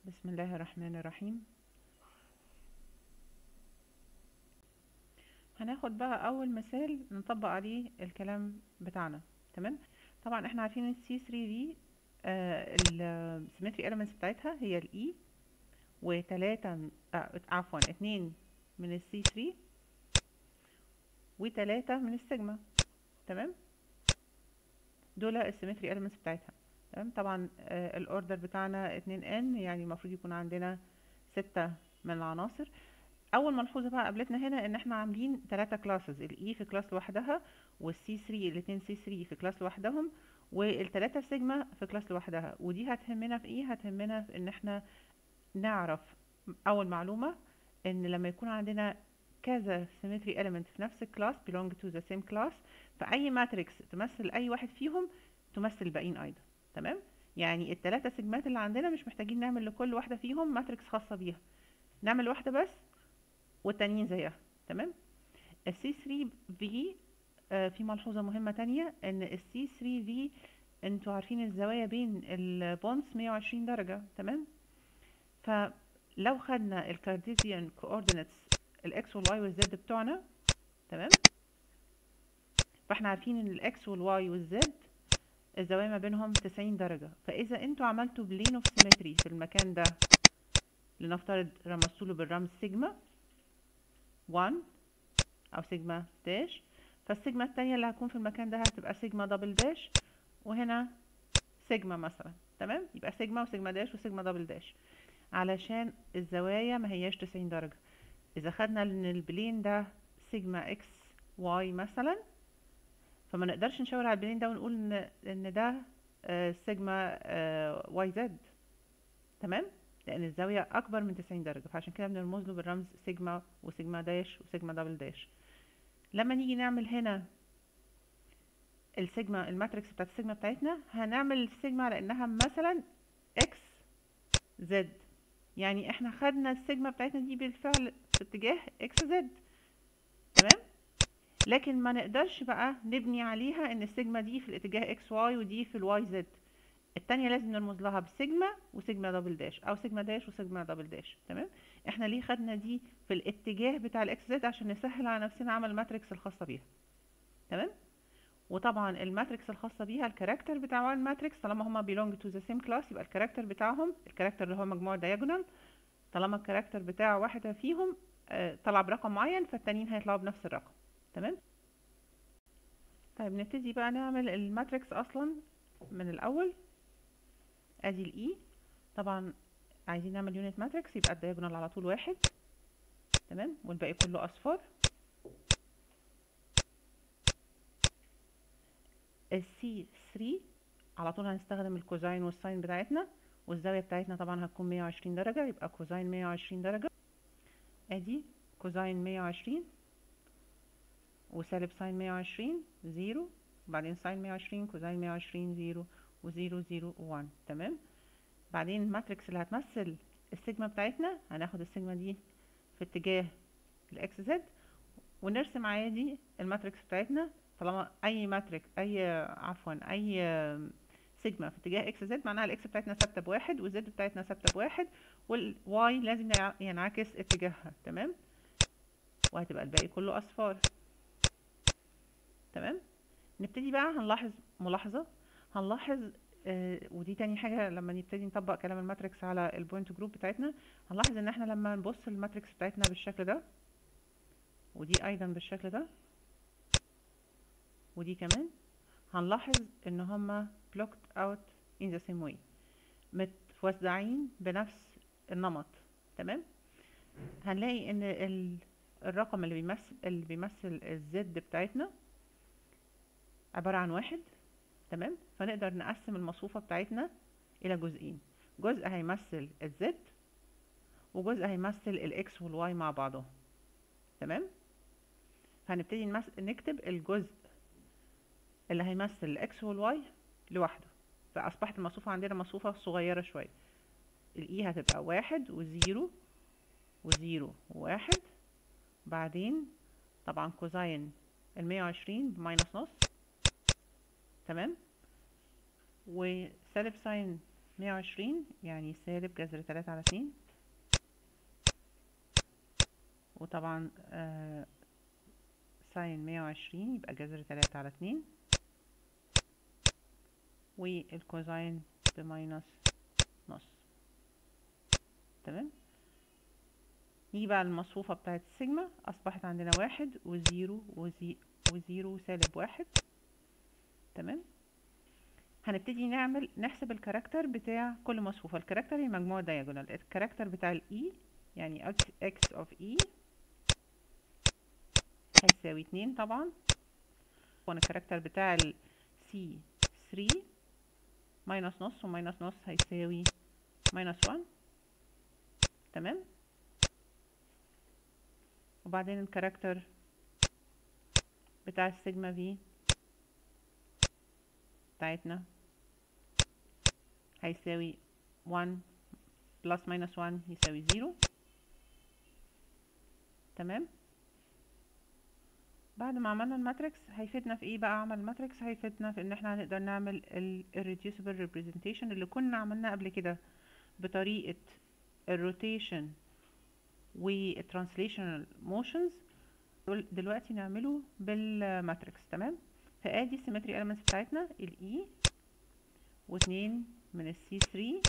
بسم الله الرحمن الرحيم هناخد بقى اول مثال نطبق عليه الكلام بتاعنا تمام طبعا احنا عارفين ان السي 3 دي السيمتري elements بتاعتها هي الاي وتلاتة آه عفوا اتنين من السي 3 وتلاتة من السيجما تمام دول السيمتري elements بتاعتها تمام طبعا آه الاوردر بتاعنا اتنين ان يعني المفروض يكون عندنا ستة من العناصر اول ملحوظه بقى قابلتنا هنا ان احنا عاملين ثلاثة كلاسز الاي في كلاس لوحدها والسي 3 الاثنين سي 3 في كلاس لوحدهم والثلاثه سيجما في كلاس لوحدها ودي هتهمنا في ايه هتهمنا في ان احنا نعرف اول معلومه ان لما يكون عندنا كذا symmetry element في نفس الكلاس belong to the same class فاي ماتريكس تمثل اي واحد فيهم تمثل الباقيين ايضا تمام يعني الثلاثه سيجمات اللي عندنا مش محتاجين نعمل لكل واحده فيهم ماتريكس خاصه بيها نعمل واحده بس والتانيين زيها تمام السي 3 في آه في ملحوظة مهمة تانية ان السي 3 في انتوا عارفين الزوايا بين البونز 120 درجة تمام فلو خدنا الكارديزيان كوردينتس الاكس والواي والزد بتوعنا تمام فاحنا عارفين ان الاكس والواي والزد الزوايا ما بينهم 90 درجة فاذا انتوا عملتوا بلين اوف سيمتري في المكان ده لنفترض رمزتوله بالرمز سيجما 1 او سيجما داش فالسيجما التانية اللي هتكون في المكان ده هتبقى سيجما دبل داش وهنا سيجما مثلا تمام يبقى سيجما وسيجما داش وسيجما دبل داش علشان الزوايا ما هياش 90 درجة اذا خدنا ان البلين ده سيجما اكس واي مثلا فما نقدرش نشاور على البلين ده ونقول ان ان ده آه سيجما آه واي زد تمام لان الزاوية اكبر من 90 درجة فعشان كده بنرمز له بالرمز سيجما وسيجما داش وسيجما دبل داش لما نيجي نعمل هنا السيجما الماتريكس بتاعت السيجما بتاعتنا هنعمل السيجما على انها مثلا اكس زد يعني احنا خدنا السيجما بتاعتنا دي بالفعل في اتجاه اكس زد تمام لكن ما نقدرش بقى نبني عليها ان السيجما دي في الاتجاه اكس واي ودي في الواي زد التانية لازم نرمز لها بسيجما وسيجما دبل داش او سيجما داش وسيجما دبل داش تمام احنا ليه خدنا دي في الاتجاه بتاع الاكس زد عشان نسهل على نفسنا عمل الماتريكس الخاصة بيها تمام وطبعا الماتريكس الخاصة بيها الكاركتر بتاع الماتريكس طالما هما belong to the same class يبقى الكاركتر بتاعهم الكاركتر اللي هو مجموع diagonal طالما الكاركتر بتاع واحدة فيهم آه طلع برقم معين فالتانيين هيطلعوا بنفس الرقم تمام طيب نبتدي بقى نعمل الماتريكس اصلا من الاول ادي الاي طبعا عايزين نعمل يونت ماتريكس يبقى الدياجونال على طول واحد تمام والباقي كله اصفار السي 3 على طول هنستخدم الكوزاين والساين بتاعتنا والزاوية بتاعتنا طبعا هتكون 120 درجة يبقى كوزاين 120 درجة ادي كوزاين 120 وسالب ساين 120 زيرو وبعدين ساين 120 كوزاين 120 زيرو وزيرو زيرو وان تمام بعدين الماتريكس اللي هتمثل السيجما بتاعتنا هناخد السيجما دي في اتجاه الاكس زد ونرسم عادي الماتريكس بتاعتنا طالما اي ماتريك اي عفوا اي سيجما في اتجاه اكس زد معناها الاكس بتاعتنا ثابته بواحد والزد بتاعتنا ثابته بواحد والواي لازم ينعكس اتجاهها تمام وهتبقى الباقي كله اصفار تمام نبتدي بقى هنلاحظ ملاحظه هنلاحظ آه ودي تاني حاجة لما نبتدي نطبق كلام الماتريكس على البوينت جروب بتاعتنا هنلاحظ ان احنا لما نبص الماتريكس بتاعتنا بالشكل ده ودي ايضا بالشكل ده ودي كمان هنلاحظ ان هما blocked out in the same way متوزعين بنفس النمط تمام هنلاقي ان ال الرقم اللي بيمثل اللي بيمثل الزد بتاعتنا عبارة عن واحد تمام فنقدر نقسم المصفوفة بتاعتنا إلى جزئين جزء هيمثل الزد وجزء هيمثل الإكس والواي مع بعضهم تمام فهنبتدي نمس... نكتب الجزء اللي هيمثل الإكس والواي لوحده فأصبحت المصفوفة عندنا مصفوفة صغيرة شوية الإي هتبقى واحد وزيرو وزيرو وواحد بعدين طبعا كوزاين المية وعشرين بماينس نص تمام وسالب ساين مية وعشرين يعني سالب جذر تلاتة على اتنين وطبعا آه ساين مية وعشرين يبقى جذر تلاتة على اتنين والكوزاين بماينس نص تمام نيجي بقى المصفوفة بتاعت السيجما أصبحت عندنا واحد وزيرو وزي وزيرو وسالب واحد تمام هنبتدي نعمل نحسب الكاركتر بتاع كل مصفوفة الكاركتر هي مجموعة دايجونال الكاركتر بتاع الاي يعني x of e هيساوي اتنين طبعا وانا الكاركتر بتاع ال c3 ماينس نص وماينس نص هيساوي ماينس 1 تمام وبعدين الكاركتر بتاع السيجما في بتاعتنا هيساوي 1 بلس ماينس 1 يساوي 0 تمام بعد ما عملنا الماتريكس هيفيدنا في ايه بقى عمل الماتريكس هيفيدنا في ان احنا هنقدر نعمل ال irreducible representation اللي كنا عملناه قبل كده بطريقة الروتيشن والترانسليشنال موشنز دلوقتي نعمله بالماتريكس تمام فادي السيمتري elements بتاعتنا الاي واتنين من السي 3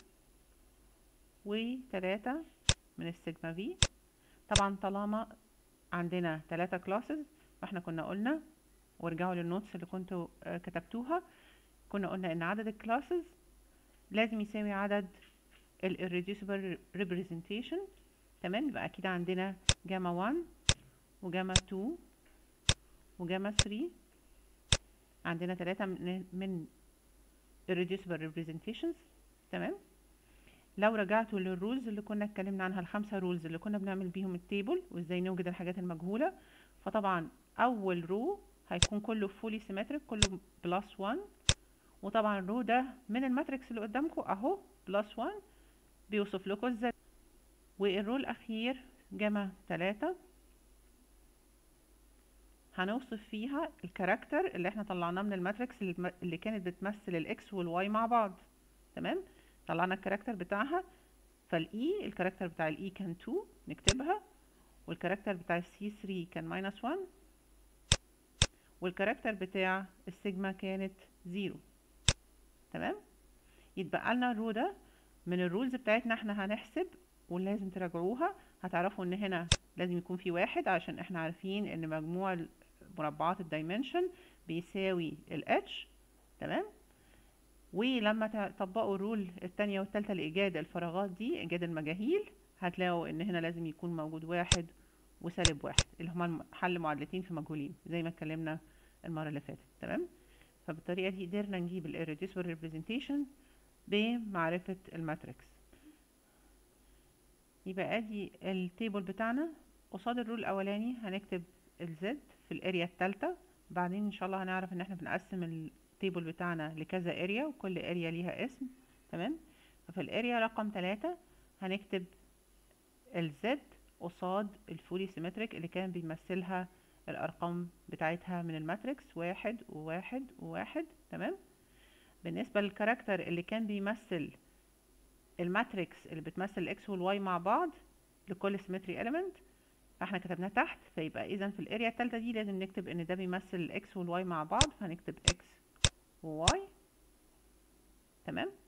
وتلاتة من السيجما في طبعا طالما عندنا تلاتة كلاسز فاحنا كنا قلنا وارجعوا للنوتس اللي كنتوا كتبتوها كنا قلنا ان عدد الكلاسز لازم يساوي عدد ال irreducible representation تمام يبقى اكيد عندنا جاما 1 وجاما 2 وجاما 3 عندنا ثلاثة من, من irreducible representations تمام لو رجعتوا للرولز اللي كنا اتكلمنا عنها الخمسة رولز اللي كنا بنعمل بيهم التيبل وازاي نوجد الحاجات المجهولة فطبعا اول رو هيكون كله فولي سيمتريك كله بلس 1 وطبعا الرو ده من الماتريكس اللي قدامكم اهو بلس 1 بيوصف لكم ازاي والرو الاخير جاما 3 هنوصف فيها الكاركتر اللي احنا طلعناه من الماتريكس اللي كانت بتمثل الاكس والواي مع بعض تمام طلعنا الكاركتر بتاعها فالاي الكاركتر بتاع الاي كان 2 نكتبها والكاركتر بتاع السي 3 كان ماينس 1 والكاركتر بتاع السيجما كانت 0 تمام يتبقى لنا الرو ده من الرولز بتاعتنا احنا هنحسب ولازم تراجعوها هتعرفوا ان هنا لازم يكون في واحد عشان احنا عارفين ان مجموع مربعات الدايمنشن بيساوي ال h تمام ولما تطبقوا الرول التانية والتالتة لإيجاد الفراغات دي إيجاد المجاهيل هتلاقوا إن هنا لازم يكون موجود واحد وسالب واحد اللي هما حل معادلتين في مجهولين زي ما اتكلمنا المرة اللي فاتت تمام فبالطريقة دي قدرنا نجيب ال irreducible representation بمعرفة الماتريكس يبقى ادي التيبل بتاعنا قصاد الرول الاولاني هنكتب الزد في الاريا التالتة بعدين ان شاء الله هنعرف ان احنا بنقسم التيبل بتاعنا لكذا اريا وكل اريا ليها اسم تمام ففي الاريا رقم تلاتة هنكتب الزد قصاد الفولي سيمتريك اللي كان بيمثلها الارقام بتاعتها من الماتريكس واحد وواحد وواحد تمام بالنسبة للكاركتر اللي كان بيمثل الماتريكس اللي بتمثل الاكس والواي مع بعض لكل سيمتري element فاحنا كتبناه تحت فيبقى اذا في الاريا التالتة دي لازم نكتب ان ده بيمثل الاكس والواي مع بعض فهنكتب اكس وواي تمام